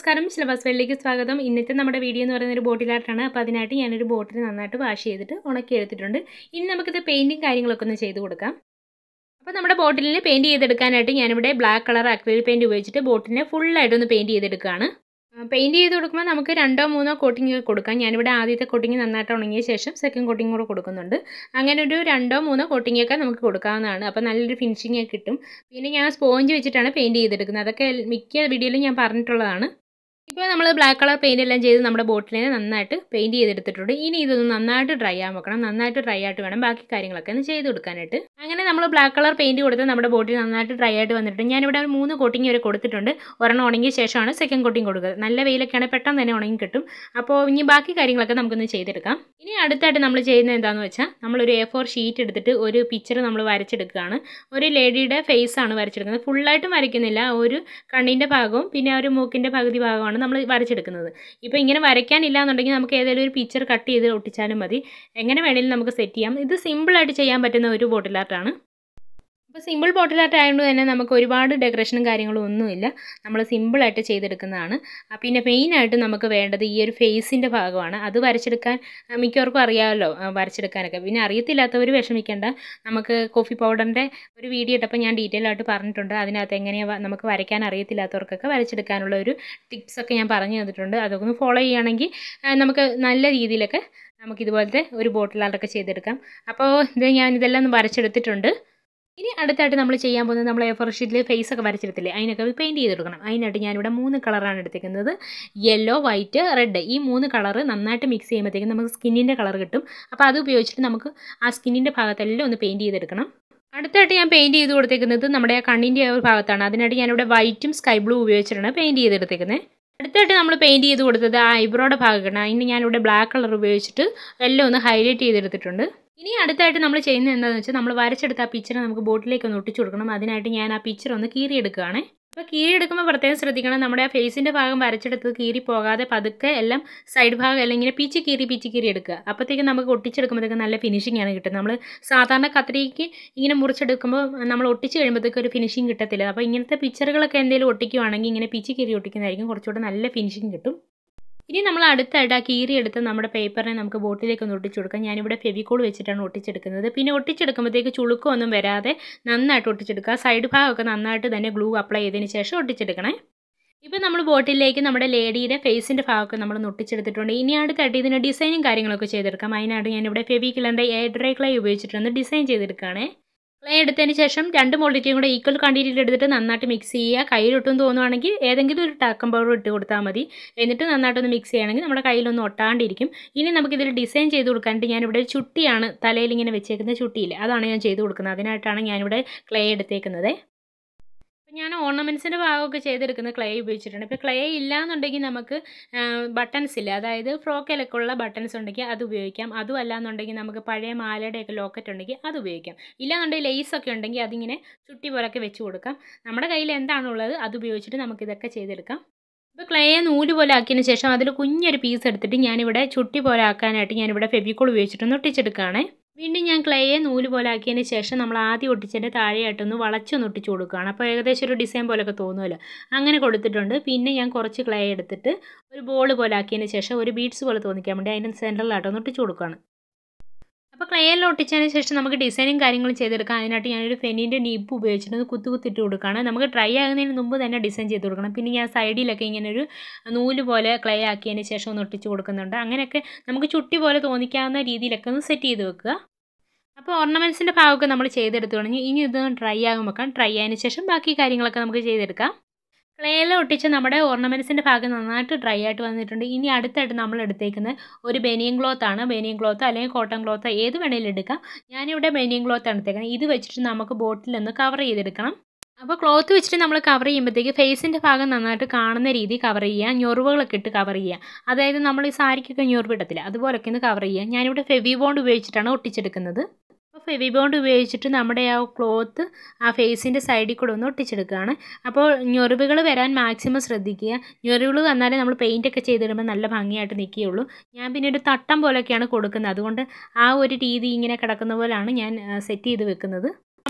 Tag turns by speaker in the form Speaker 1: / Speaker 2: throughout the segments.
Speaker 1: നമസ്കാരം സിലബസ് വേൾഡിലേക്ക് സ്വാഗതം ഇന്നത്തെ നമ്മുടെ വീഡിയോ എന്ന് പറയുന്ന ഒരു ബോട്ടിൽ ആർട്ടാണ് അപ്പോൾ അതിനായിട്ട് ഞാനൊരു ബോട്ടിൽ നന്നായിട്ട് വാഷ് ചെയ്തിട്ട് ഉണക്കി എടുത്തിട്ടുണ്ട് ഇനി നമുക്കിത് പെയിൻറ്റിങ് കാര്യങ്ങളൊക്കെ ഒന്ന് ചെയ്ത് കൊടുക്കാം അപ്പോൾ നമ്മുടെ ബോട്ടിലിന് പെയിൻറ്റ് ചെയ്തെടുക്കാനായിട്ട് ഞാനിവിടെ ബ്ലാക്ക് കളർ അക്രിലിക് പെയിൻറ്റ് ഉപയോഗിച്ചിട്ട് ബോട്ടിലിനെ ഫുള്ളായിട്ടൊന്ന് പെയിൻറ്റ് ചെയ്തെടുക്കുകയാണ് പെയിൻറ്റ് ചെയ്ത് കൊടുക്കുമ്പോൾ നമുക്ക് രണ്ടോ മൂന്നോ കോട്ടിങ് കൊടുക്കാം ഞാനിവിടെ ആദ്യത്തെ കോട്ടിങ് നന്നായിട്ട് ഉണങ്ങിയ ശേഷം സെക്കൻഡ് കോട്ടിങ് കൂടെ കൊടുക്കുന്നുണ്ട് അങ്ങനെ ഒരു രണ്ടോ മൂന്നോ കോട്ടിംഗ് ഒക്കെ നമുക്ക് കൊടുക്കാവുന്നതാണ് അപ്പോൾ നല്ലൊരു ഫിനിഷിംഗ് ഒക്കെ കിട്ടും പിന്നെ ഞാൻ സ്പോഞ്ച് വെച്ചിട്ടാണ് പെയിൻറ്റ് ചെയ്തെടുക്കുന്നത് അതൊക്കെ മിക്ക വീഡിയോയിലും ഞാൻ പറഞ്ഞിട്ടുള്ളതാണ് ഇപ്പോൾ നമ്മൾ ബ്ലാക്ക് കളർ പെയിൻ്റ് എല്ലാം ചെയ്ത് നമ്മുടെ ബോട്ടിലിനെ നന്നായിട്ട് പെയിൻറ്റ് ചെയ്തെടുത്തിട്ടുണ്ട് ഇനി ഇതൊന്ന് നന്നായിട്ട് ഡ്രൈ ആകാൻ വെക്കണം നന്നായിട്ട് ഡ്രൈ ആയിട്ട് വേണം ബാക്കി കാര്യങ്ങളൊക്കെ ഒന്ന് ചെയ്ത് കൊടുക്കാനായിട്ട് അങ്ങനെ നമ്മൾ ബ്ലാക്ക് കളർ പെയിൻറ്റ് കൊടുത്ത് നമ്മുടെ ബോട്ടിൽ നന്നായിട്ട് ഡ്രൈ ആയിട്ട് വന്നിട്ടുണ്ട് ഞാനിവിടെ ഒരു മൂന്ന് കോട്ടിങ് വരെ കൊടുത്തിട്ടുണ്ട് ഒരെണ്ണം ഉണങ്ങിയ ശേഷമാണ് സെക്കൻഡ് കോട്ടിങ് കൊടുക്കുന്നത് നല്ല വെയിലൊക്കെയാണ് പെട്ടെന്ന് തന്നെ ഉണങ്ങി കിട്ടും അപ്പോൾ ഇനി ബാക്കി കാര്യങ്ങളൊക്കെ നമുക്കൊന്ന് ചെയ്തെടുക്കാം ഇനി അടുത്തായിട്ട് നമ്മൾ ചെയ്യുന്നത് എന്താണെന്ന് വെച്ചാൽ നമ്മളൊരു എ ഫോർ ഷീറ്റ് എടുത്തിട്ട് ഒരു പിക്ചർ നമ്മൾ വരച്ചെടുക്കുകയാണ് ഒരു ലേഡിയുടെ ഫേസ് ആണ് വരച്ചെടുക്കുന്നത് ഫുള്ളായിട്ടും വരയ്ക്കുന്നില്ല ഒരു കണ്ണിൻ്റെ ഭാഗവും പിന്നെ ഒരു മൂക്കിൻ്റെ പകുതി ഭാഗമാണ് നമ്മൾ വരച്ചെടുക്കുന്നത് ഇപ്പോൾ ഇങ്ങനെ വരയ്ക്കാനില്ല എന്നുണ്ടെങ്കിൽ നമുക്ക് ഏതെങ്കിലും ഒരു പിക്ചർ കട്ട് ചെയ്ത് ഒട്ടിച്ചാലും മതി എങ്ങനെ വേണമെങ്കിലും നമുക്ക് സെറ്റ് ചെയ്യാം ഇത് സിമ്പിളായിട്ട് ചെയ്യാൻ പറ്റുന്ന ഒരു ബോട്ടിൽ ആർട്ടാണ് അപ്പോൾ സിമ്പിൾ ബോട്ടിൽ ആർട്ട് ആയതുകൊണ്ട് തന്നെ നമുക്ക് ഒരുപാട് ഡെക്കറേഷനും കാര്യങ്ങളും ഒന്നുമില്ല നമ്മൾ സിമ്പിളായിട്ട് ചെയ്തെടുക്കുന്നതാണ് പിന്നെ മെയിനായിട്ട് നമുക്ക് വേണ്ടത് ഈ ഒരു ഫേസിൻ്റെ ഭാഗമാണ് അത് വരച്ചെടുക്കാൻ മിക്കവർക്കും അറിയാമല്ലോ വരച്ചെടുക്കാനൊക്കെ പിന്നെ അറിയത്തില്ലാത്തവർ വിഷമിക്കേണ്ട നമുക്ക് കോഫി പൗഡറിൻ്റെ ഒരു വീഡിയോ ഇട്ടപ്പോൾ ഞാൻ ഡീറ്റെയിൽ ആയിട്ട് പറഞ്ഞിട്ടുണ്ട് അതിനകത്ത് എങ്ങനെയാണ് നമുക്ക് വരയ്ക്കാൻ അറിയത്തില്ലാത്തവർക്കൊക്കെ വരച്ചെടുക്കാനുള്ള ഒരു ടിപ്സൊക്കെ ഞാൻ പറഞ്ഞു തന്നിട്ടുണ്ട് അതൊക്കെ ഒന്ന് ഫോളോ ചെയ്യുകയാണെങ്കിൽ നമുക്ക് നല്ല രീതിയിലൊക്കെ നമുക്ക് ഇതുപോലത്തെ ഒരു ബോട്ടിൽ ആർട്ടൊക്കെ ചെയ്തെടുക്കാം അപ്പോൾ ഇത് ഞാൻ ഇതെല്ലാം ഒന്ന് വരച്ചെടുത്തിട്ടുണ്ട് ഇനി അടുത്തായിട്ട് നമ്മൾ ചെയ്യാൻ പോകുന്നത് നമ്മൾ എ ഫോർ ഷീറ്റിൽ ഫേസ് ഒക്കെ വരച്ചെടുത്തില്ലേ അതിനൊക്കെ പെയിൻറ്റ് ചെയ്ത് കൊടുക്കണം അതിനായിട്ട് ഞാനിവിടെ മൂന്ന് കളറാണ് എടുത്തിരിക്കുന്നത് യെല്ലോ വൈറ്റ് റെഡ് ഈ മൂന്ന് കളറ് നന്നായിട്ട് മിക്സ് ചെയ്യുമ്പോഴത്തേക്കും നമുക്ക് സ്കിന്നിൻ്റെ കളർ കിട്ടും അപ്പോൾ അത് ഉപയോഗിച്ചിട്ട് നമുക്ക് ആ സ്കിന്നിൻ്റെ ഭാഗത്തെല്ലാം ഒന്ന് പെയിൻറ്റ് ചെയ്തെടുക്കണം അടുത്തായിട്ട് ഞാൻ പെയിൻറ്റ് ചെയ്ത് കൊടുത്തേക്കുന്നത് നമ്മുടെ ആ കണ്ണിൻ്റെ ഒരു ഭാഗത്താണ് അതിനായിട്ട് ഞാനിവിടെ വൈറ്റും സ്കൈ ബ്ലൂ ഉപയോഗിച്ചിട്ടാണ് പെയിൻറ്റ് ചെയ്തെടുത്തേക്കുന്നത് അടുത്തായിട്ട് നമ്മൾ പെയിൻറ്റ് ചെയ്ത് കൊടുത്തത് ആ ഐബ്രോയുടെ ഭാഗമാണ് അതിന് ഞാനിവിടെ ബ്ലാക്ക് കളർ ഉപയോഗിച്ചിട്ട് എല്ലാം ഒന്ന് ഹൈലൈറ്റ് ചെയ്തെടുത്തിട്ടുണ്ട് ഇനി അടുത്തായിട്ട് നമ്മൾ ചെയ്യുന്നത് എന്താണെന്ന് വെച്ചാൽ നമ്മൾ വരച്ചെടുത്ത ആ പിക്ചർ നമുക്ക് ബോട്ടിലേക്ക് ഒന്ന് ഒട്ടിച്ചു കൊടുക്കണം അതിനായിട്ട് ഞാൻ ആ പിക്ചർ ഒന്ന് കീറിയെടുക്കുകയാണ് അപ്പോൾ കീറിയെടുക്കുമ്പോൾ പ്രത്യേകം ശ്രദ്ധിക്കണം നമ്മുടെ ആ ഫേസിൻ്റെ ഭാഗം വരച്ചെടുത്ത് കീറി പോകാതെ പതുക്കെ എല്ലാം സൈഡ് ഭാഗം എല്ലാം ഇങ്ങനെ പിച്ച് കീറി പിച്ച് കീറി എടുക്കുക അപ്പോഴത്തേക്കും നമുക്ക് ഒട്ടിച്ചെടുക്കുമ്പോഴത്തേക്കും നല്ല ഫിനിഷിംഗ് ആണ് കിട്ടുന്നത് നമ്മൾ സാധാരണ കത്രിക്ക് ഇങ്ങനെ മുറിച്ചെടുക്കുമ്പോൾ നമ്മൾ ഒട്ടിച്ച് കഴിയുമ്പോഴത്തേക്കും ഒരു ഫിനിഷിംഗ് കിട്ടത്തില്ല അപ്പോൾ ഇങ്ങനത്തെ പിക്ചറുകളൊക്കെ എന്തെങ്കിലും ഒട്ടിക്കുവാണെങ്കിൽ ഇങ്ങനെ പിച്ച് കീറി ഒട്ടിക്കുന്നതായിരിക്കും കുറച്ചുകൂടെ നല്ല ഫിനിഷിംഗ് കിട്ടും ഇനി നമ്മൾ അടുത്തായിട്ട് ആ കീറി എടുത്ത് നമ്മുടെ പേപ്പറിനെ നമുക്ക് ബോട്ടിലേക്ക് ഒന്ന് ഒട്ടിച്ചു കൊടുക്കാം ഞാനിവിടെ ഫെവിക്കോൾ വെച്ചിട്ടാണ് ഒട്ടിച്ചെടുക്കുന്നത് പിന്നെ ഒട്ടിച്ചെടുക്കുമ്പോഴത്തേക്ക് ചുളുക്കമൊന്നും വരാതെ നന്നായിട്ട് ഒട്ടിച്ചെടുക്കുക സൈഡ് ഭാഗമൊക്കെ നന്നായിട്ട് തന്നെ ഗ്ലൂ അപ്ലൈ ചെയ്തതിന് ശേഷം ഒട്ടിച്ചെടുക്കണേ ഇപ്പോൾ നമ്മൾ ബോട്ടിലേക്ക് നമ്മുടെ ലേഡിയുടെ ഫേസിൻ്റെ ഭാഗമൊക്കെ നമ്മൾ ഒട്ടിച്ചെടുത്തിട്ടുണ്ട് ഇനി അടുത്തായിട്ട് ഇതിന് ഡിസൈനും കാര്യങ്ങളൊക്കെ ചെയ്തെടുക്കാം അതിനായിട്ട് ഞാനിവിടെ ഫെവിക്കിളിൻ്റെ എയർ ഡ്രൈ ക്ലൈ ഉപയോഗിച്ചിട്ടൊന്ന് ഡിസൈൻ ചെയ്തെടുക്കുകയാണേ ക്ലേ എടുത്തതിന് ശേഷം രണ്ട് ക്വാണ്ടിറ്റിയും കൂടെ ഈക്വൽ ക്വാണ്ടിറ്റിയിൽ എടുത്തിട്ട് നന്നായിട്ട് മിക്സ് ചെയ്യുക കയ്യിലൊട്ടും തോന്നുവാണെങ്കിൽ ഏതെങ്കിലും ഒരു ടാക്കം പൗഡർ ഇട്ട് കൊടുത്താൽ മതി എന്നിട്ട് നന്നായിട്ടൊന്ന് മിക്സ് ചെയ്യണമെങ്കിൽ നമ്മുടെ കയ്യിലൊന്നും ഒട്ടാണ്ടിരിക്കും ഇനി നമുക്കിതിൽ ഡിസൈൻ ചെയ്ത് കൊടുക്കാനായിട്ട് ഞാനിവിടെ ചുട്ടിയാണ് തലയിൽ ഇങ്ങനെ വെച്ചേക്കുന്ന ചുട്ടിയില്ല അതാണ് ഞാൻ ചെയ്ത് കൊടുക്കുന്നത് അതിനായിട്ടാണ് ഞാനിവിടെ ക്ലേ എടുത്തേക്കുന്നത് അപ്പോൾ ഞാൻ ഓർണമെൻറ്റ്സിൻ്റെ ഭാഗമൊക്കെ ചെയ്തെടുക്കുന്ന ക്ലേ ഉപയോഗിച്ചിട്ടുണ്ട് ഇപ്പോൾ ക്ലേ ഇല്ലയെന്നുണ്ടെങ്കിൽ നമുക്ക് ബട്ടൺസ് ഇല്ല അതായത് ഫ്രോക്കിലൊക്കെ ഉള്ള ബട്ടൺസ് ഉണ്ടെങ്കിൽ അത് ഉപയോഗിക്കാം അതും അല്ലാന്നുണ്ടെങ്കിൽ നമുക്ക് പഴയ മാലയുടെയൊക്കെ ലോക്കറ്റ് ഉണ്ടെങ്കിൽ അത് ഉപയോഗിക്കാം ഇല്ലാന്നുണ്ടെങ്കിൽ ലേസൊക്കെ ഉണ്ടെങ്കിൽ അതിങ്ങനെ ചുട്ടി പോലൊക്കെ വെച്ച് കൊടുക്കാം നമ്മുടെ കയ്യിൽ എന്താണുള്ളത് അത് ഉപയോഗിച്ചിട്ട് നമുക്കിതൊക്കെ ചെയ്തെടുക്കാം ഇപ്പോൾ ക്ലേയെ നൂല് പോലെ ആക്കിയതിന് ശേഷം അതിൽ കുഞ്ഞൊരു പീസ് എടുത്തിട്ട് ഞാനിവിടെ ചുട്ടി പോലെ ആക്കാനായിട്ട് ഞാനിവിടെ ഫെവിക്കോൾ ഉപയോഗിച്ചിട്ടൊന്ന് ഒട്ടിച്ചെടുക്കുകയാണ് വീണ്ടും ഞാൻ ക്ലേയെ നൂല് പോലെ ആക്കിയതിന് ശേഷം നമ്മൾ ആദ്യം ഒട്ടിച്ചതിൻ്റെ താഴെയായിട്ടൊന്ന് വളച്ചൊന്ന് ഒട്ടിച്ച് കൊടുക്കുകയാണ് അപ്പോൾ ഏകദേശം ഒരു ഡിസൈൻ പോലൊക്കെ തോന്നുമല്ലോ അങ്ങനെ കൊടുത്തിട്ടുണ്ട് പിന്നെ ഞാൻ കുറച്ച് ക്ലേ എടുത്തിട്ട് ഒരു ബോൾ പോലെ ആക്കിയതിന് ശേഷം ഒരു ബീഡ്സ് പോലെ തോന്നിക്കാൻ വേണ്ടി അതിൻ്റെ സെൻറ്ററിലായിട്ടൊന്ന് ഒട്ടിച്ച് കൊടുക്കുകയാണ് അപ്പോൾ ക്ലേയെല്ലാം ഒട്ടിച്ചതിന് ശേഷം നമുക്ക് ഡിസൈനും കാര്യങ്ങളും ചെയ്തെടുക്കാം അതിനായിട്ട് ഞാനൊരു ഫെനീൻ്റെ നിബ് ഉപയോഗിച്ചിട്ട് കുത്തു കുത്തിട്ട് കൊടുക്കുകയാണ് നമുക്ക് ഡ്രൈ ആകുന്നതിന് മുമ്പ് തന്നെ ഡിസൈൻ ചെയ്ത് കൊടുക്കണം പിന്നെ ഞാൻ സൈഡിലൊക്കെ ഇങ്ങനെ ഒരു നൂല് പോലെ ക്ലേ ആക്കിയതിന് ശേഷം ഒന്ന് ഒട്ടിച്ച് കൊടുക്കുന്നുണ്ട് അങ്ങനെയൊക്കെ നമുക്ക് ചുട്ടി പോലെ തോന്നിക്കാവുന്ന രീതിയിലൊക്കെ ഒന്ന് സെറ്റ് ചെയ്ത് വെക്കുക അപ്പോൾ ഓർണമെൻറ്റ്സിൻ്റെ ഭാഗമൊക്കെ നമ്മൾ ചെയ്തെടുത്തു തുടങ്ങി ഇനി ഇതൊന്ന് ഡ്രൈ ആകും വെക്കാം ഡ്രൈ ആയതിന് ശേഷം ബാക്കി കാര്യങ്ങളൊക്കെ നമുക്ക് ചെയ്തെടുക്കാം ക്ലേയിൽ ഒട്ടിച്ച് നമ്മുടെ ഓർണമെൻറ്റ്സിൻ്റെ ഭാഗം നന്നായിട്ട് ഡ്രൈ ആയിട്ട് വന്നിട്ടുണ്ട് ഇനി അടുത്തായിട്ട് നമ്മൾ എടുത്തേക്കുന്നത് ഒരു ബനിയൻ ക്ലോത്ത് ആണ് ബനിയൻ ക്ലോത്ത് അല്ലെങ്കിൽ കോട്ടൺ ക്ലോത്ത് ഏത് വേണേലും എടുക്കാം ഞാനിവിടെ ബനിയൻ ക്ലോത്ത് ആണ് എടുത്തേക്കുന്നത് ഇത് വെച്ചിട്ട് നമുക്ക് ബോട്ടിലൊന്ന് കവർ ചെയ്തെടുക്കണം അപ്പോൾ ക്ലോത്ത് വെച്ചിട്ട് നമ്മൾ കവർ ചെയ്യുമ്പോഴത്തേക്ക് ഫേസിൻ്റെ ഭാഗം നന്നായിട്ട് കാണുന്ന രീതി കവർ ചെയ്യുക ഞൊറിവുകളൊക്കെ ഇട്ട് കവർ ചെയ്യുക അതായത് നമ്മൾ ഈ സാരിക്കൊക്കെ ഞൊറിവ് ഇടത്തില്ല അതുപോലൊക്കെ ഒന്ന് കവർ ചെയ്യുക ഞാനിവിടെ ഫെവി ബോണ്ട് ഉപയോഗിച്ചിട്ടാണ് ഒട്ടിച്ചെടുക്കുന്നത് അപ്പോൾ ഫെവി ബോണ്ട് ഉപയോഗിച്ചിട്ട് നമ്മുടെ ആ ക്ലോത്ത് ആ ഫേസിൻ്റെ സൈഡിൽ കൂടെ ഒന്ന് ഒട്ടിച്ചെടുക്കുകയാണ് അപ്പോൾ ഞൊറിവുകൾ വരാൻ മാക്സിമം ശ്രദ്ധിക്കുക ഞൊറിവുകൾ വന്നാലേ നമ്മൾ പെയിൻ്റ് ഒക്കെ ചെയ്തിടുമ്പോൾ നല്ല ഭംഗിയായിട്ട് നിൽക്കുകയുള്ളൂ ഞാൻ പിന്നെ ഒരു തട്ടം പോലെയൊക്കെയാണ് കൊടുക്കുന്നത് അതുകൊണ്ട് ആ ഒരു രീതി ഇങ്ങനെ കിടക്കുന്ന പോലെയാണ് ഞാൻ സെറ്റ് ചെയ്ത് വെക്കുന്നത്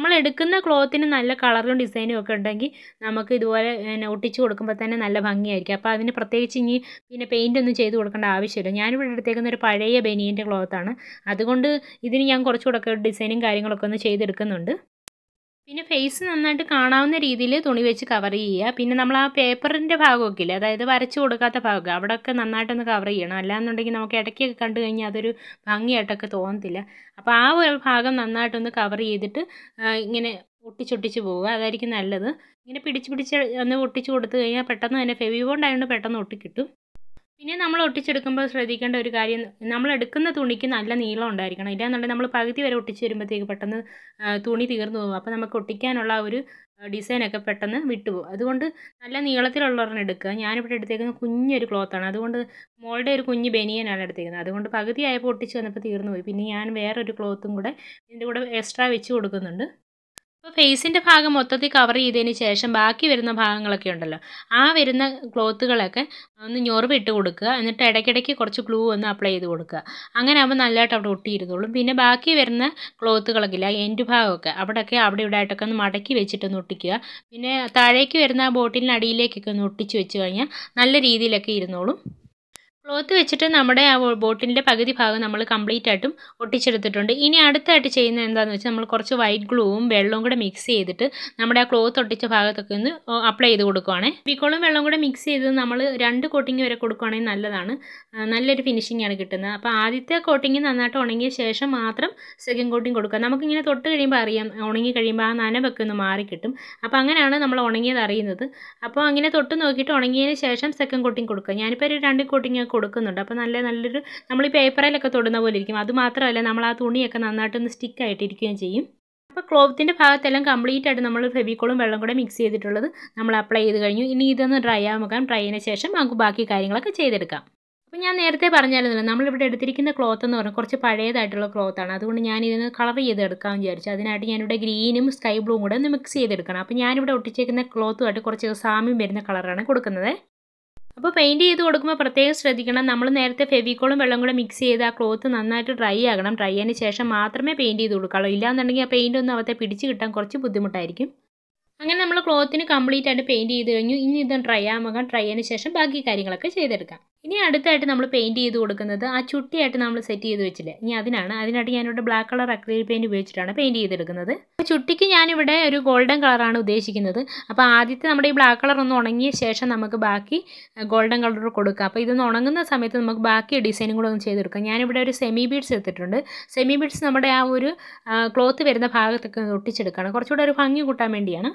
Speaker 1: നമ്മൾ എടുക്കുന്ന ക്ലോത്തിന് നല്ല കളറും ഡിസൈനും ഒക്കെ ഉണ്ടെങ്കിൽ നമുക്ക് ഇതുപോലെ പിന്നെ ഒട്ടിച്ച് കൊടുക്കുമ്പോൾ തന്നെ നല്ല ഭംഗിയായിരിക്കും അപ്പോൾ അതിന് പ്രത്യേകിച്ച് ഇനി പിന്നെ പെയിൻ്റ് ഒന്നും ചെയ്ത് കൊടുക്കേണ്ട ആവശ്യമില്ല ഞാനിവിടെ എടുത്തേക്കുന്ന ഒരു പഴയ ബനിയൻ്റെ ക്ലോത്താണ് അതുകൊണ്ട് ഇതിന് ഞാൻ കുറച്ചുകൂടെ ഒക്കെ ഡിസൈനും കാര്യങ്ങളൊക്കെ ഒന്ന് ചെയ്തെടുക്കുന്നുണ്ട് പിന്നെ ഫേസ് നന്നായിട്ട് കാണാവുന്ന രീതിയിൽ തുണി വെച്ച് കവർ ചെയ്യുക പിന്നെ നമ്മൾ ആ പേപ്പറിൻ്റെ ഭാഗമൊക്കെ ഇല്ലേ അതായത് വരച്ച് കൊടുക്കാത്ത ഭാഗമൊക്കെ അവിടെയൊക്കെ നന്നായിട്ടൊന്ന് കവർ ചെയ്യണം അല്ലാന്നുണ്ടെങ്കിൽ നമുക്ക് ഇടയ്ക്കൊക്കെ കണ്ടു കഴിഞ്ഞാൽ അതൊരു ഭംഗിയായിട്ടൊക്കെ തോന്നത്തില്ല അപ്പോൾ ആ ഒരു ഭാഗം നന്നായിട്ടൊന്ന് കവർ ചെയ്തിട്ട് ഇങ്ങനെ ഒട്ടിച്ചൊട്ടിച്ച് പോവുക അതായിരിക്കും നല്ലത് ഇങ്ങനെ പിടിച്ച് പിടിച്ച് ഒന്ന് ഒട്ടിച്ച് കൊടുത്തു കഴിഞ്ഞാൽ പെട്ടെന്ന് തന്നെ ഫെവി ബോണ്ട് ആയതുകൊണ്ട് പെട്ടെന്ന് ഒട്ടിക്കിട്ടും പിന്നെ നമ്മൾ ഒട്ടിച്ചെടുക്കുമ്പോൾ ശ്രദ്ധിക്കേണ്ട ഒരു കാര്യം നമ്മൾ എടുക്കുന്ന തുണിക്ക് നല്ല നീളം ഉണ്ടായിരിക്കണം ഇല്ലാന്നുണ്ടെങ്കിൽ നമ്മൾ പകുതി വരെ ഒട്ടിച്ച് വരുമ്പോഴത്തേക്ക് പെട്ടെന്ന് തുണി തീർന്നു പോകും അപ്പോൾ നമുക്ക് ഒട്ടിക്കാനുള്ള ഒരു ഡിസൈനൊക്കെ പെട്ടെന്ന് വിട്ടുപോകും അതുകൊണ്ട് നല്ല നീളത്തിലുള്ളവരെണ്ണം എടുക്കുക ഞാനിവിടെ എടുത്തേക്കുന്ന കുഞ്ഞൊരു ക്ലോത്താണ് അതുകൊണ്ട് മോളുടെ ഒരു കുഞ്ഞ് ബനിയനാണ് എടുത്തേക്കുന്നത് അതുകൊണ്ട് പകുതി ആയപ്പോൾ ഒട്ടിച്ച് വന്നപ്പോൾ തീർന്നു പോയി പിന്നെ ഞാൻ വേറൊരു ക്ലോത്തും കൂടെ ഇതിൻ്റെ കൂടെ എക്സ്ട്രാ വെച്ച് കൊടുക്കുന്നുണ്ട് അപ്പോൾ ഫേസിൻ്റെ ഭാഗം മൊത്തത്തിൽ കവർ ചെയ്തതിന് ശേഷം ബാക്കി വരുന്ന ഭാഗങ്ങളൊക്കെ ഉണ്ടല്ലോ ആ വരുന്ന ക്ലോത്തുകളൊക്കെ ഒന്ന് ഞൊറിവിട്ട് കൊടുക്കുക എന്നിട്ട് ഇടയ്ക്കിടയ്ക്ക് കുറച്ച് ഗ്ലൂ ഒന്ന് അപ്ലൈ ചെയ്ത് കൊടുക്കുക അങ്ങനെ ആകുമ്പോൾ നല്ലതായിട്ട് അവിടെ ഒട്ടിയിരുന്നുള്ളൂ പിന്നെ ബാക്കി വരുന്ന ക്ലോത്തുകളൊക്കെ ഇല്ല എൻഡ് ഭാഗമൊക്കെ അവിടെയൊക്കെ അവിടെ ഇവിടെ ആയിട്ടൊക്കെ ഒന്ന് മടക്കി വെച്ചിട്ടൊന്ന് ഒട്ടിക്കുക പിന്നെ താഴേക്ക് വരുന്ന ആ ബോട്ടിലിന് അടിയിലേക്കൊക്കെ ഒന്ന് ഒട്ടിച്ച് വെച്ച് കഴിഞ്ഞാൽ നല്ല രീതിയിലൊക്കെ ഇരുന്നോളും ക്ലോത്ത് വെച്ചിട്ട് നമ്മുടെ ആ ബോട്ടിലിൻ്റെ പകുതി ഭാഗം നമ്മൾ കംപ്ലീറ്റ് ആയിട്ടും ഒട്ടിച്ചെടുത്തിട്ടുണ്ട് ഇനി അടുത്തായിട്ട് ചെയ്യുന്നത് എന്താണെന്ന് വെച്ചാൽ നമ്മൾ കുറച്ച് വൈറ്റ് ഗ്ലൂവും വെള്ളവും കൂടെ മിക്സ് ചെയ്തിട്ട് നമ്മുടെ ആ ക്ലോത്ത് ഒട്ടിച്ച ഭാഗത്തൊക്കെ ഒന്ന് അപ്ലൈ ചെയ്ത് കൊടുക്കുവാണേ ഫിക്കോളും വെള്ളം കൂടെ മിക്സ് ചെയ്ത് നമ്മൾ രണ്ട് കോട്ടിങ് വരെ കൊടുക്കുകയാണെങ്കിൽ നല്ലതാണ് നല്ലൊരു ഫിനിഷിംഗ് ആണ് കിട്ടുന്നത് അപ്പോൾ ആദ്യത്തെ കോട്ടിങ് നന്നായിട്ട് ഉണങ്ങിയ ശേഷം മാത്രം സെക്കൻഡ് കോട്ടിങ് കൊടുക്കുക നമുക്കിങ്ങനെ തൊട്ട് കഴിയുമ്പോൾ അറിയാം ഉണങ്ങി കഴിയുമ്പോൾ ആ നനവൊക്കെ ഒന്ന് മാറി കിട്ടും അപ്പോൾ അങ്ങനെയാണ് നമ്മൾ ഉണങ്ങിയത് അറിയുന്നത് അപ്പോൾ അങ്ങനെ തൊട്ട് നോക്കിയിട്ട് ഉണങ്ങിയതിന് ശേഷം സെക്കൻഡ് കോട്ടിങ് കൊടുക്കുക ഞാനിപ്പോൾ ഒരു രണ്ട് കോട്ടിങ് കൊടുക്കുന്നുണ്ട് അപ്പോൾ നല്ല നല്ലൊരു നമ്മൾ ഈ പേപ്പറിലൊക്കെ തൊടുന്ന പോലെ ഇരിക്കും അത് മാത്രമല്ല നമ്മൾ ആ തുണിയൊക്കെ നന്നായിട്ടൊന്ന് സ്റ്റിക്കായിട്ടിരിക്കുകയും ചെയ്യും അപ്പോൾ ക്ലോത്തിൻ്റെ ഭാഗത്തെല്ലാം കംപ്ലീറ്റ് ആയിട്ട് നമ്മൾ ഫെവിക്കോളും വെള്ളം കൂടെ മിക്സ് ചെയ്തിട്ടുള്ളത് നമ്മൾ അപ്ലൈ ചെയ്ത് കഴിഞ്ഞു ഇനി ഇതൊന്ന് ഡ്രൈ ആകാൻ ഡ്രൈ ആയതിനു ശേഷം നമുക്ക് ബാക്കി കാര്യങ്ങളൊക്കെ ചെയ്തെടുക്കാം അപ്പോൾ ഞാൻ നേരത്തെ പറഞ്ഞായിരുന്നല്ലോ നമ്മളിവിടെ എടുത്തിരിക്കുന്ന ക്ലോത്ത് എന്ന് പറഞ്ഞാൽ കുറച്ച് പഴയതായിട്ടുള്ള ക്ലോത്താണ് അതുകൊണ്ട് ഞാൻ ഇതിന് കളർ ചെയ്തെടുക്കാമെന്ന് വിചാരിച്ചു അതിനായിട്ട് ഞാനിവിടെ ഗ്രീനും സ്കൈ ബ്ലൂവും കൂടെ ഒന്ന് മിക്സ് ചെയ്തെടുക്കണം അപ്പോൾ ഞാനിവിടെ ഒട്ടിച്ചേക്കുന്ന ക്ലോത്തുമായിട്ട് കുറച്ച് സാമ്യം വരുന്ന കളറാണ് കൊടുക്കുന്നത് അപ്പോൾ പെയിൻറ്റ് ചെയ്ത് കൊടുക്കുമ്പോൾ പ്രത്യേകം ശ്രദ്ധിക്കണം നമ്മൾ നേരത്തെ ഫെവിക്കോളും വെള്ളം കൂടെ മിക്സ് ചെയ്ത് ആ ക്ലോത്ത് നന്നായിട്ട് ഡ്രൈ ആകണം ഡ്രൈ ആയതിന് ശേഷം മാത്രമേ പെയിൻറ്റ് ചെയ്ത് കൊടുക്കാവുള്ളൂ ഇല്ലാന്നുണ്ടെങ്കിൽ ആ പെയിൻ്റ് ഒന്നും അവത്തെ പിടിച്ച് കിട്ടാൻ കുറച്ച് ബുദ്ധിമുട്ടായിരിക്കും അങ്ങനെ നമ്മൾ ക്ലോത്തിന് കംപ്ലീറ്റ് ആയിട്ട് പെയിൻറ്റ് ചെയ്ത് കഴിഞ്ഞു ഇനി ഇത് ഡ്രൈ ആകുമ്പോൾ ഡ്രൈ ആയതിന് ശേഷം ബാക്കി കാര്യങ്ങളൊക്കെ ചെയ്തെടുക്കാം ഇനി അടുത്തായിട്ട് നമ്മൾ പെയിൻറ്റ് ചെയ്ത് കൊടുക്കുന്നത് ആ ചുട്ടിയായിട്ട് നമ്മൾ സെറ്റ് ചെയ്ത് വെച്ചില്ലേ ഇനി അതിനാണ് അതിനായിട്ട് ഞാനിവിടെ ബ്ലാക്ക് കളർ അക്രിലിക് പെയിൻറ്റ് ഉപയോഗിച്ചിട്ടാണ് പെയിൻറ്റ് ചെയ്തെടുക്കുന്നത് അപ്പോൾ ചുട്ടിക്ക് ഞാനിവിടെ ഒരു ഗോൾഡൻ കളറാണ് ഉദ്ദേശിക്കുന്നത് അപ്പോൾ ആദ്യത്തെ നമ്മുടെ ഈ ബ്ലാക്ക് കളർ ഒന്ന് ഉണങ്ങിയ ശേഷം നമുക്ക് ബാക്കി ഗോൾഡൻ കളർ കൊടുക്കുക അപ്പോൾ ഇതൊന്ന് ഉണങ്ങുന്ന സമയത്ത് നമുക്ക് ബാക്കി ഡിസൈനും കൂടെ ഒന്ന് ചെയ്തെടുക്കാം ഞാനിവിടെ ഒരു സെമി ബീഡ്സ് എടുത്തിട്ടുണ്ട് സെമി ബീഡ്സ് നമ്മുടെ ആ ഒരു ക്ലോത്ത് വരുന്ന ഭാഗത്തൊക്കെ ഒട്ടിച്ചെടുക്കുകയാണ് കുറച്ചുകൂടെ ഒരു ഭംഗി കൂട്ടാൻ വേണ്ടിയാണ്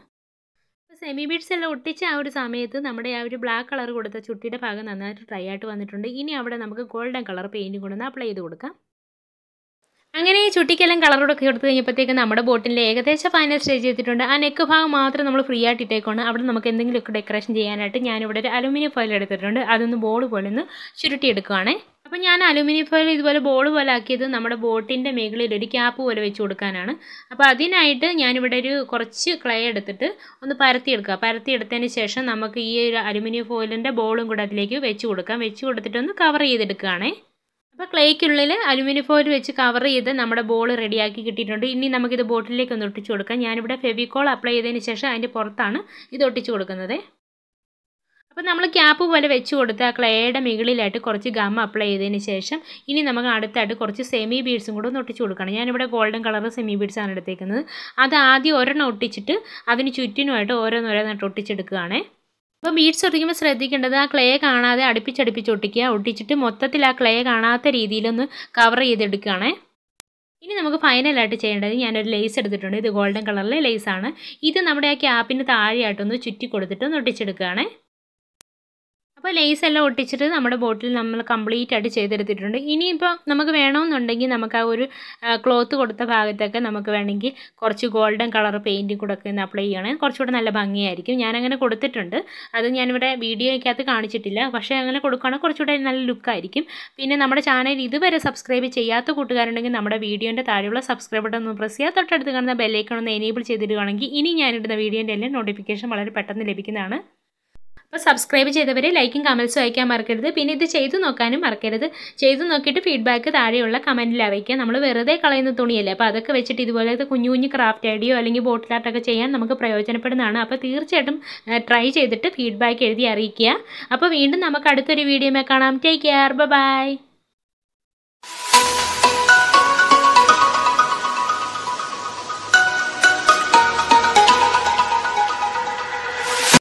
Speaker 1: സെമി ബീഡ്സ് എല്ലാം ഒട്ടിച്ച ആ ഒരു സമയത്ത് നമ്മുടെ ആ ഒരു ബ്ലാക്ക് കളർ കൊടുത്ത ചുട്ടിയുടെ ഭാഗം നന്നായിട്ട് ഡ്രൈ ആയിട്ട് വന്നിട്ടുണ്ട് ഇനി അവിടെ നമുക്ക് ഗോൾഡൻ കളർ പെയിൻറ്റും കൊണ്ടൊന്ന് അപ്ലൈ ചെയ്ത് കൊടുക്കാം അങ്ങനെ ഈ ചുട്ടിക്കെല്ലാം കളറോടൊക്കെ കൊടുത്തു കഴിഞ്ഞപ്പോഴത്തേക്ക് നമ്മുടെ ബോട്ടിൽ ഏകദേശം ഫൈനൽ സ്റ്റേജ് ചെയ്തിട്ടുണ്ട് ആ നെക്ക് ഭാഗം മാത്രം നമ്മൾ ഫ്രീ ആയിട്ട് ഇട്ടേക്കാണ് അവിടെ നമുക്ക് എന്തെങ്കിലുമൊക്കെ ഡെക്കറേഷൻ ചെയ്യാനായിട്ട് ഞാനിവിടെ ഒരു അലുമിനിയം ഫോയിൽ എടുത്തിട്ടുണ്ട് അതൊന്ന് ബോൾ പോലെ ഒന്ന് ചുരുട്ടിയെടുക്കുകയാണേ അപ്പോൾ ഞാൻ അലുമിനിയം ഫോയിൽ ഇതുപോലെ ബോൾ പോലെ ആക്കിയത് നമ്മുടെ ബോട്ടിൻ്റെ മുകളിൽ ഒരു ക്യാപ്പ് പോലെ വെച്ച് കൊടുക്കാനാണ് അപ്പോൾ അതിനായിട്ട് ഞാനിവിടെ ഒരു കുറച്ച് ക്ലേ എടുത്തിട്ട് ഒന്ന് പരത്തിയെടുക്കുക പരത്തിയെടുത്തതിന് ശേഷം നമുക്ക് ഈ ഒരു അലുമിനിയം ഫോയിലിൻ്റെ ബോളും കൂടെ അതിലേക്ക് വെച്ച് കൊടുക്കാം വെച്ച് കൊടുത്തിട്ട് ഒന്ന് കവർ ചെയ്തെടുക്കുകയാണേ അപ്പോൾ ക്ലേക്കുള്ളിൽ അലുമിനിയം ഫോയിൽ വെച്ച് കവർ ചെയ്ത് നമ്മുടെ ബോൾ റെഡിയാക്കി കിട്ടിയിട്ടുണ്ട് ഇനി നമുക്കിത് ബോട്ടിലേക്ക് ഒന്ന് ഒട്ടിച്ചു കൊടുക്കാം ഞാനിവിടെ ഫെവിക്കോൾ അപ്ലൈ ചെയ്തതിന് ശേഷം അതിൻ്റെ പുറത്താണ് ഇത് ഒട്ടിച്ചു കൊടുക്കുന്നത് അപ്പോൾ നമ്മൾ ക്യാപ്പ് പോലെ വെച്ച് കൊടുത്ത് ആ ക്ലേയുടെ മുകളിലായിട്ട് കുറച്ച് ഗം അപ്ലൈ ചെയ്തതിന് ശേഷം ഇനി നമുക്ക് അടുത്തായിട്ട് കുറച്ച് സെമി ബീഡ്സും കൂടെ ഒന്ന് ഒട്ടിച്ച് കൊടുക്കണം ഞാനിവിടെ ഗോൾഡൻ കളർ സെമി ബീഡ്സാണ് എടുത്തേക്കുന്നത് അത് ആദ്യം ഒരെണ്ണം ഒട്ടിച്ചിട്ട് അതിന് ചുറ്റിനുമായിട്ട് ഓരോന്നോരോന്നായിട്ട് ഒട്ടിച്ചെടുക്കുകയാണേ അപ്പോൾ ബീഡ്സ് ഒട്ടിക്കുമ്പോൾ ശ്രദ്ധിക്കേണ്ടത് ആ ക്ലേ കാണാതെ അടുപ്പിച്ചടുപ്പിച്ച് ഒട്ടിക്കുക ഒട്ടിച്ചിട്ട് മൊത്തത്തിൽ ആ ക്ലേ കാണാത്ത രീതിയിലൊന്ന് കവർ ചെയ്തെടുക്കുകയാണേ ഇനി നമുക്ക് ഫൈനലായിട്ട് ചെയ്യേണ്ടത് ഞാനൊരു ലേസ് എടുത്തിട്ടുണ്ട് ഇത് ഗോൾഡൻ കളറിലെ ലേസാണ് ഇത് നമ്മുടെ ആ ക്യാപ്പിന് താഴെയായിട്ടൊന്ന് ചുറ്റി കൊടുത്തിട്ട് ഒന്ന് ഒട്ടിച്ചെടുക്കുകയാണേ അപ്പോൾ ലേസ് എല്ലാം ഒട്ടിച്ചിട്ട് നമ്മുടെ ബോട്ടിൽ നമ്മൾ കംപ്ലീറ്റ് ആയിട്ട് ചെയ്തെടുത്തിട്ടുണ്ട് ഇനിയിപ്പോൾ നമുക്ക് വേണമെന്നുണ്ടെങ്കിൽ നമുക്ക് ആ ഒരു ക്ലോത്ത് കൊടുത്ത ഭാഗത്തൊക്കെ നമുക്ക് വേണമെങ്കിൽ കുറച്ച് ഗോൾഡൻ കളർ പെയിൻറ്റും കൂടെ ഒക്കെ ഒന്ന് അപ്ലൈ ചെയ്യണേ കുറച്ചുകൂടെ നല്ല ഭംഗിയായിരിക്കും ഞാനങ്ങനെ കൊടുത്തിട്ടുണ്ട് അത് ഞാനിവിടെ വീഡിയോയ്ക്കകത്ത് കാണിച്ചിട്ടില്ല പക്ഷേ അങ്ങനെ കൊടുക്കുകയാണെങ്കിൽ കുറച്ചുകൂടെ നല്ല ലുക്കായിരിക്കും പിന്നെ നമ്മുടെ ചാനൽ ഇതുവരെ സബ്സ്ക്രൈബ് ചെയ്യാത്ത കൂട്ടുകാരുണ്ടെങ്കിൽ നമ്മുടെ വീഡിയോൻ്റെ താഴെയുള്ള സബ്സ്ക്രൈബ് ബട്ടൺ ഒന്ന് പ്രസ് ചെയ്യുക തൊട്ടടുത്ത് കാണുന്ന ബെല്ലൈക്കൺ ഒന്ന് എനേബിൾ ചെയ്തിടുകയാണെങ്കിൽ ഇനി ഞാനിടുന്ന വീഡിയോൻ്റെ എല്ലാം നോട്ടിഫിക്കേഷൻ വളരെ പെട്ടെന്ന് ലഭിക്കുന്നതാണ് അപ്പോൾ സബ്സ്ക്രൈബ് ചെയ്തവർ ലൈക്കും കമൻസും അയക്കാൻ മറക്കരുത് പിന്നെ ഇത് ചെയ്തു നോക്കാനും മറക്കരുത് ചെയ്തു നോക്കിയിട്ട് ഫീഡ്ബാക്ക് താഴെയുള്ള കമൻറ്റിൽ അറിയിക്കുക നമ്മൾ വെറുതെ കളയുന്ന തുണിയല്ലേ അപ്പോൾ അതൊക്കെ വെച്ചിട്ട് ഇതുപോലത്തെ കുഞ്ഞു കുഞ്ഞു ക്രാഫ്റ്റ് ഐഡിയോ അല്ലെങ്കിൽ ബോട്ടിൽ ആർട്ടൊക്കെ ചെയ്യാൻ നമുക്ക് പ്രയോജനപ്പെടുന്നതാണ് അപ്പോൾ തീർച്ചയായിട്ടും ട്രൈ ചെയ്തിട്ട് ഫീഡ്ബാക്ക് എഴുതി അറിയിക്കുക അപ്പോൾ വീണ്ടും നമുക്ക് അടുത്തൊരു വീഡിയോയിൽ കാണാം ടേക്ക് കെയർ ബൈ